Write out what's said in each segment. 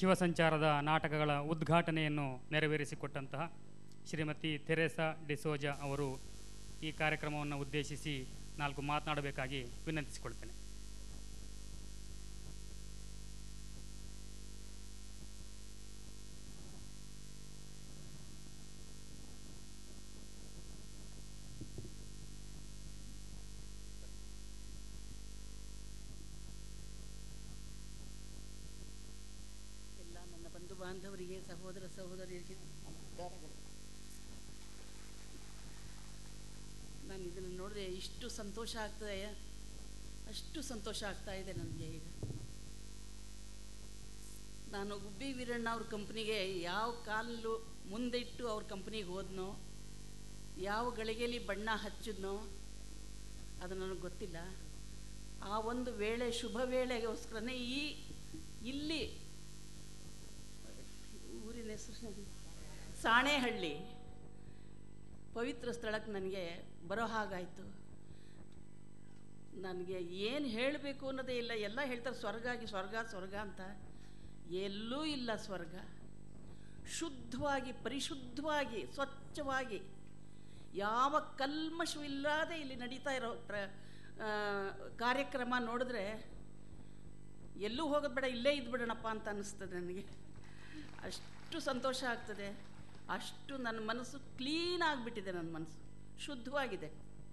ಶಿವಸಂಚಾರದ ನಾಟಕಗಳ ಉದ್ಘಾಟನೆಯನ್ನು ನೆರವೇರಿಸಿಕೊಟ್ಟಂತಹ ಶ್ರೀಮತಿ ತೆರೇಸಾ ಡಿಸೋಜ ಅವರು ಈ ಕಾರ್ಯಕ್ರಮವನ್ನು ಉದ್ದೇಶಿಸಿ ನಾಲ್ಕು ಮಾತನಾಡಬೇಕಾಗಿ ವಿನಂತಿಸಿಕೊಳ್ತೇನೆ ಎಲ್ಲ ನನ್ನ ಬಂಧು ಬಾಂಧವರಿಗೆ ಸಹೋದರ ಸಹೋದರಿಯರಿಗೆ ನಮಸ್ಕಾರಗಳು ನಾನು ಇದನ್ನು ನೋಡಿದ್ರೆ ಇಷ್ಟು ಸಂತೋಷ ಆಗ್ತದೆ ಅಷ್ಟು ಸಂತೋಷ ಆಗ್ತಾ ಇದೆ ನನಗೆ ಈಗ ನಾನು ಗುಬ್ಬಿ ವೀರಣ್ಣ ಅವ್ರ ಕಂಪ್ನಿಗೆ ಯಾವ ಕಾಲು ಮುಂದೆ ಇಟ್ಟು ಅವ್ರ ಕಂಪ್ನಿಗೆ ಹೋದ್ನೋ ಯಾವ ಗಳಿಗೆಯಲ್ಲಿ ಬಣ್ಣ ಹಚ್ಚಿದ್ನೋ ಅದು ನನಗೆ ಗೊತ್ತಿಲ್ಲ ಆ ಒಂದು ವೇಳೆ ಶುಭ ವೇಳೆಗೋಸ್ಕರನೇ ಈ ಇಲ್ಲಿ ಊರಿನ ಹೆಸರು ಸಾಣೇಹಳ್ಳಿ ಪವಿತ್ರ ಸ್ಥಳಕ್ಕೆ ನನಗೆ ಬರೋ ಹಾಗಾಯಿತು ನನಗೆ ಏನು ಹೇಳಬೇಕು ಅನ್ನೋದೇ ಇಲ್ಲ ಎಲ್ಲ ಹೇಳ್ತಾರೆ ಸ್ವರ್ಗ ಆಗಿ ಸ್ವರ್ಗ ಸ್ವರ್ಗ ಅಂತ ಎಲ್ಲೂ ಇಲ್ಲ ಸ್ವರ್ಗ ಶುದ್ಧವಾಗಿ ಪರಿಶುದ್ಧವಾಗಿ ಸ್ವಚ್ಛವಾಗಿ ಯಾವ ಕಲ್ಮಶವಿಲ್ಲದೆ ಇಲ್ಲಿ ನಡೀತಾ ಇರೋ ಪ್ರ ಆ, ಕಾರ್ಯಕ್ರಮ ನೋಡಿದ್ರೆ ಎಲ್ಲೂ ಹೋಗೋದು ಬೇಡ ಇಲ್ಲೇ ಇದ್ಬಿಡೋಣಪ್ಪ ಅಂತ ಅನ್ನಿಸ್ತದೆ ನನಗೆ ಅಷ್ಟು ಸಂತೋಷ ಆಗ್ತದೆ ಅಷ್ಟು ನನ್ನ ಮನಸ್ಸು ಕ್ಲೀನ್ ಆಗಿಬಿಟ್ಟಿದೆ ನನ್ನ ಮನಸ್ಸು ಶುದ್ಧವಾಗಿದೆ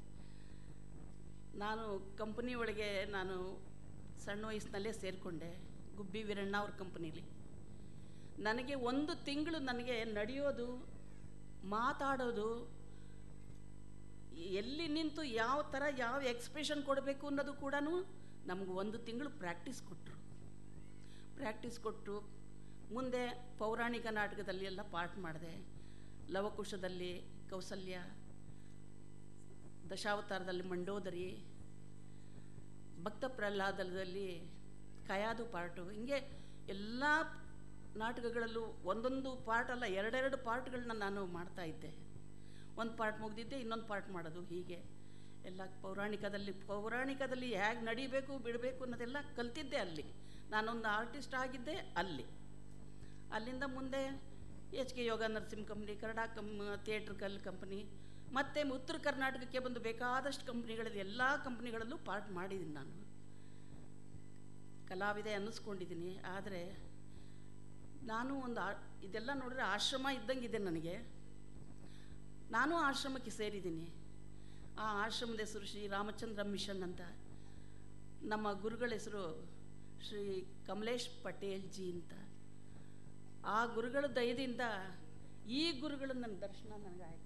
ನಾನು ಕಂಪನಿ ಒಳಗೆ ನಾನು ಸಣ್ಣ ವಯಸ್ಸಿನಲ್ಲೇ ಸೇರಿಕೊಂಡೆ ಗುಬ್ಬಿ ವೀರಣ್ಣ ಅವ್ರ ಕಂಪನೀಲಿ ನನಗೆ ಒಂದು ತಿಂಗಳು ನನಗೆ ನಡೆಯೋದು ಮಾತಾಡೋದು ಎಲ್ಲಿ ನಿಂತು ಯಾವ ಥರ ಯಾವ ಎಕ್ಸ್ಪ್ರೆಷನ್ ಕೊಡಬೇಕು ಅನ್ನೋದು ಕೂಡ ನಮ್ಗೆ ಒಂದು ತಿಂಗಳು ಪ್ರಾಕ್ಟೀಸ್ ಕೊಟ್ಟರು ಪ್ರಾಕ್ಟೀಸ್ ಕೊಟ್ಟು ಮುಂದೆ ಪೌರಾಣಿಕ ನಾಟಕದಲ್ಲಿ ಎಲ್ಲ ಪಾಠ ಮಾಡಿದೆ ಲವಕುಶದಲ್ಲಿ ಕೌಸಲ್ಯ ದಶಾವತಾರದಲ್ಲಿ ಮಂಡೋದರಿ ಭಕ್ತ ಪ್ರಹ್ಲಾದದಲ್ಲಿ ಕಯಾದು ಪಾರ್ಟು ಹಿಂಗೆ ಎಲ್ಲ ನಾಟಕಗಳಲ್ಲೂ ಒಂದೊಂದು ಪಾರ್ಟ್ ಅಲ್ಲ ಎರಡೆರಡು ಪಾರ್ಟ್ಗಳನ್ನ ನಾನು ಮಾಡ್ತಾ ಇದ್ದೆ ಒಂದು ಪಾರ್ಟ್ ಮುಗ್ದಿದ್ದೆ ಇನ್ನೊಂದು ಪಾರ್ಟ್ ಮಾಡೋದು ಹೀಗೆ ಎಲ್ಲ ಪೌರಾಣಿಕದಲ್ಲಿ ಪೌರಾಣಿಕದಲ್ಲಿ ಹೇಗೆ ನಡಿಬೇಕು ಬಿಡಬೇಕು ಅನ್ನೋದೆಲ್ಲ ಕಲ್ತಿದ್ದೆ ಅಲ್ಲಿ ನಾನೊಂದು ಆರ್ಟಿಸ್ಟ್ ಆಗಿದ್ದೆ ಅಲ್ಲಿ ಅಲ್ಲಿಂದ ಮುಂದೆ ಎಚ್ ಕೆ ಯೋಗ ನರ್ಸಿಂಗ್ company Kannada cum theatrical company ಮತ್ತು ಉತ್ತರ ಕರ್ನಾಟಕಕ್ಕೆ ಬಂದು ಬೇಕಾದಷ್ಟು ಕಂಪ್ನಿಗಳಲ್ಲಿ ಎಲ್ಲ ಕಂಪ್ನಿಗಳಲ್ಲೂ ಪಾರ್ಟ್ ಮಾಡಿದ್ದೀನಿ ನಾನು ಕಲಾವಿದೆ ಅನ್ನಿಸ್ಕೊಂಡಿದ್ದೀನಿ ಆದರೆ ನಾನು ಒಂದು ಆ ಇದೆಲ್ಲ ನೋಡಿದ್ರೆ ಆಶ್ರಮ ಇದ್ದಂಗಿದೆ ನನಗೆ ನಾನು ಆಶ್ರಮಕ್ಕೆ ಸೇರಿದ್ದೀನಿ ಆ ಆಶ್ರಮದ ಹೆಸರು ಶ್ರೀ ರಾಮಚಂದ್ರ ಮಿಷನ್ ಅಂತ ನಮ್ಮ ಗುರುಗಳ ಹೆಸರು ಶ್ರೀ ಕಮಲೇಶ್ ಪಟೇಲ್ ಜಿ ಅಂತ ಆ ಗುರುಗಳ ದಯದಿಂದ ಈ ಗುರುಗಳ ನನ್ನ ದರ್ಶನ ನನಗಾಯಿತು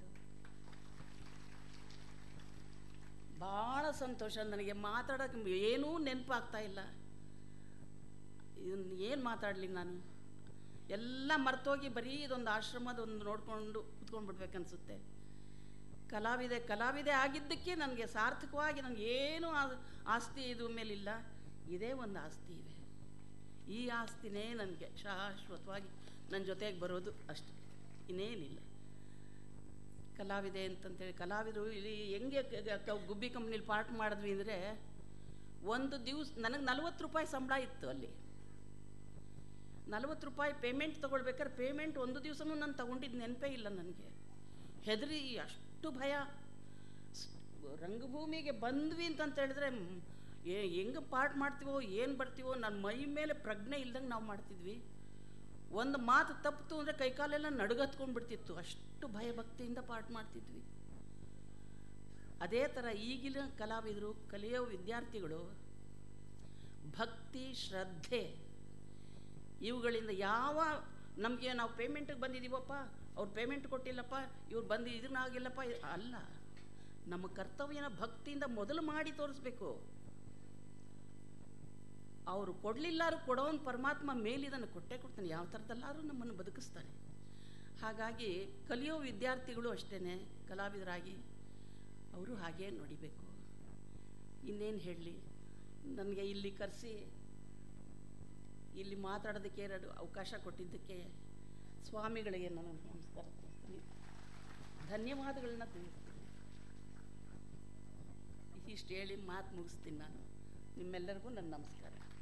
ಭಾಳ ಸಂತೋಷ ನನಗೆ ಮಾತಾಡೋಕ್ಕೆ ಏನೂ ನೆನಪಾಗ್ತಾ ಇಲ್ಲ ಇದನ್ನು ಏನು ಮಾತಾಡಲಿ ನಾನು ಎಲ್ಲ ಮರ್ತೋಗಿ ಬರೀ ಇದೊಂದು ಆಶ್ರಮದೊಂದು ನೋಡಿಕೊಂಡು ಕುತ್ಕೊಂಡ್ಬಿಡ್ಬೇಕನ್ಸುತ್ತೆ ಕಲಾವಿದೆ ಕಲಾವಿದೆ ಆಗಿದ್ದಕ್ಕೆ ನನಗೆ ಸಾರ್ಥಕವಾಗಿ ನನಗೆ ಏನೂ ಆ- ಆಸ್ತಿ ಇದು ಮೇಲಿಲ್ಲ ಇದೇ ಒಂದು ಆಸ್ತಿ ಇದೆ ಈ ಆಸ್ತಿನೇ ನನಗೆ ಶಾಶ್ವತವಾಗಿ ನನ್ನ ಜೊತೆಗೆ ಬರೋದು ಅಷ್ಟೇ ಇನ್ನೇನಿಲ್ಲ ಕಲಾವಿದೆ ಅಂತಂತೇಳಿ ಕಲಾವಿದರು ಇಲ್ಲಿ ಹೆಂಗೆ ಕ- ಕ- ಕ- ಗುಬ್ಬಿ ಕಂಪ್ನಿಲಿ ಪಾರ್ಟ್ ಮಾಡಿದ್ವಿ ಅಂದರೆ ಒಂದು ದಿವಸ ನನಗೆ ನಲ್ವತ್ತು ರೂಪಾಯಿ ಸಂಬಳ ಇತ್ತು ಅಲ್ಲಿ ನಲ್ವತ್ತು ರೂಪಾಯಿ ಪೇಮೆಂಟ್ ತೊಗೊಳ್ಬೇಕಾದ್ರೆ ಪೇಮೆಂಟ್ ಒಂದು ದಿವಸನೂ ನಾನು ತೊಗೊಂಡಿದ್ದು ನೆನಪೇ ಇಲ್ಲ ನನಗೆ ಹೆದರಿ ಅಷ್ಟು ಭಯ ಸ್- ರಂಗಭೂಮಿಗೆ ಬಂದ್ವಿ ಅಂತಂತ ಹೇಳಿದ್ರೆ ಮ್, ಏ ಹೆಂಗೆ ಪಾಠ ಮಾಡ್ತೀವೋ ಏನು ಬರ್ತೀವೋ ನನ್ನ ಮೈ ಮೇಲೆ ಪ್ರಜ್ಞೆ ಇಲ್ದಂಗೆ ನಾವು ಮಾಡ್ತಿದ್ವಿ ಒಂದು ಮಾತು ತಪ್ಪಿತು ಅಂದರೆ ಕೈಕಾಲೆಲ್ಲ ನಡುಗತ್ಕೊಂಡು ಬಿಡ್ತಿತ್ತು ಅಷ್ಟು ಭಯಭಕ್ತಿಯಿಂದ ಪಾಠ ಮಾಡ್ತಿದ್ವಿ ಅದೇ ಥರ ಈಗಿನ ಕಲಾವಿದರು ಕಲಿಯೋ ವಿದ್ಯಾರ್ಥಿಗಳು ಭಕ್ತಿ ಶ್ರದ್ಧೆ ಇವುಗಳಿಂದ ಯಾವ ನಮಗೆ ನಾವು ಪೇಮೆಂಟಿಗೆ ಬಂದಿದ್ದೀವಪ್ಪ ಅವ್ರು ಪೇಮೆಂಟ್ ಕೊಟ್ಟಿಲ್ಲಪ್ಪ ಇವ್ರು ಬಂದು ಇದನ್ನಾಗಿಲ್ಲಪ್ಪ ಇ- ಅಲ್ಲ ನಮ್ಮ ಕರ್ತವ್ಯನ ಭಕ್ತಿಯಿಂದ ಮೊದಲು ಮಾಡಿ ತೋರಿಸ್ಬೇಕು ಅವರು ಕೊಡಲಿಲ್ಲಾರು ಕೊಡೋನ್ ಪರಮಾತ್ಮ ಮೇಲಿದನ್ನು ಕೊಟ್ಟೇ ಕೊಡ್ತಾನೆ ಯಾವ ಥರದಲ್ಲಾದ್ರೂ ನಮ್ಮನ್ನು ಬದುಕಿಸ್ತಾನೆ ಹಾಗಾಗಿ ಕಲಿಯೋ ವಿದ್ಯಾರ್ಥಿಗಳು ಅಷ್ಟೇ ಕಲಾವಿದರಾಗಿ ಅವರು ಹಾಗೇ ನೋಡಿಬೇಕು ಇನ್ನೇನು ಹೇಳಲಿ ನನಗೆ ಇಲ್ಲಿ ಕರೆಸಿ ಇಲ್ಲಿ ಮಾತಾಡೋದಕ್ಕೆ ಎರಡು ಅವಕಾಶ ಕೊಟ್ಟಿದ್ದಕ್ಕೆ ಸ್ವಾಮಿಗಳಿಗೆ ನಾನು ನಮಸ್ಕಾರ ತಿಳಿಸ್ತೀನಿ ಧನ್ಯವಾದಗಳನ್ನ ತಿಳಿಸ್ತೀನಿ ಇಷ್ಟು ಹೇಳಿ ಮಾತು ಮುಗಿಸ್ತೀನಿ ನಾನು ನಿಮ್ಮೆಲ್ಲರಿಗೂ ನನ್ನ ನಮಸ್ಕಾರ